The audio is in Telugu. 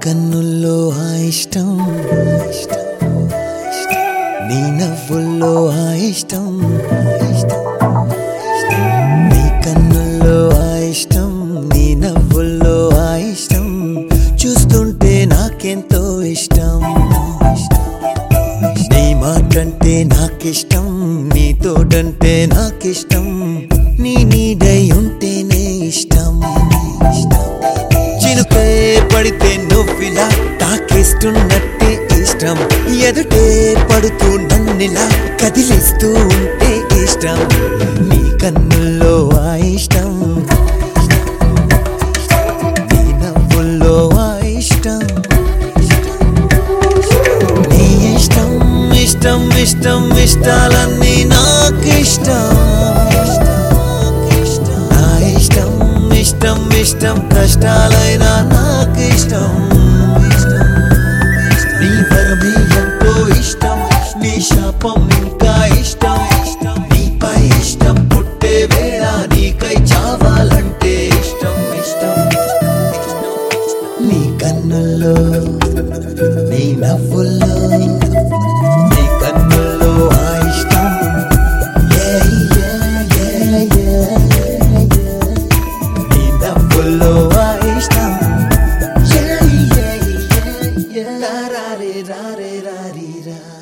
కన్నుల్లో ఆ ఇష్టం నీ నవ్వుల్లో ఆ ఇష్టం నీ కన్నుల్లో ఆ ఇష్టం నీ నవ్వుల్లో ఆ ఇష్టం చూస్తుంటే నాకెంతో ఇష్టం నీ మాటంటే నాకిష్టం నీ తోడంటే నాకిష్టం నీ నీడై ఉంటేనే ఇష్టం చినుకే పడితే నువ్విలా తాకేస్తున్నట్టే ఇష్టం ఎదుటే పడుతూ నన్నిలా కదిలిస్తూ ఉంటే ఇష్టం నీ కన్నుల్లో ఆ ఇష్టం నీ నవ్వుల్లో ఆ ఇష్టం నీ ఇష్టం ఇష్టం ఇష్టం ఇష్టాలన్నీ నాకిష్టం నా ఇష్టం ఇష్టం ఇష్టం కష్టాలైనా నాకిష్టం నీ వరమే ఎంతో ఇష్టం నీ శాపం ఇంకా ఇష్టం నీపై ఇష్టం పుట్టే వేళ నీకై చావాలంటే ఇష్టం ఇష్టం నీ కన్నుల్లో నీ నవ్వుల్లో నీ కన్నుల్లో ఆ ఇష్టం Yeah, yeah, yeah, yeah, yeah. నీ నవ్వుల్లో ఆ ఇష్టం Yeah, yeah, yeah, yeah. రా రా రే రా రే రా రీ రా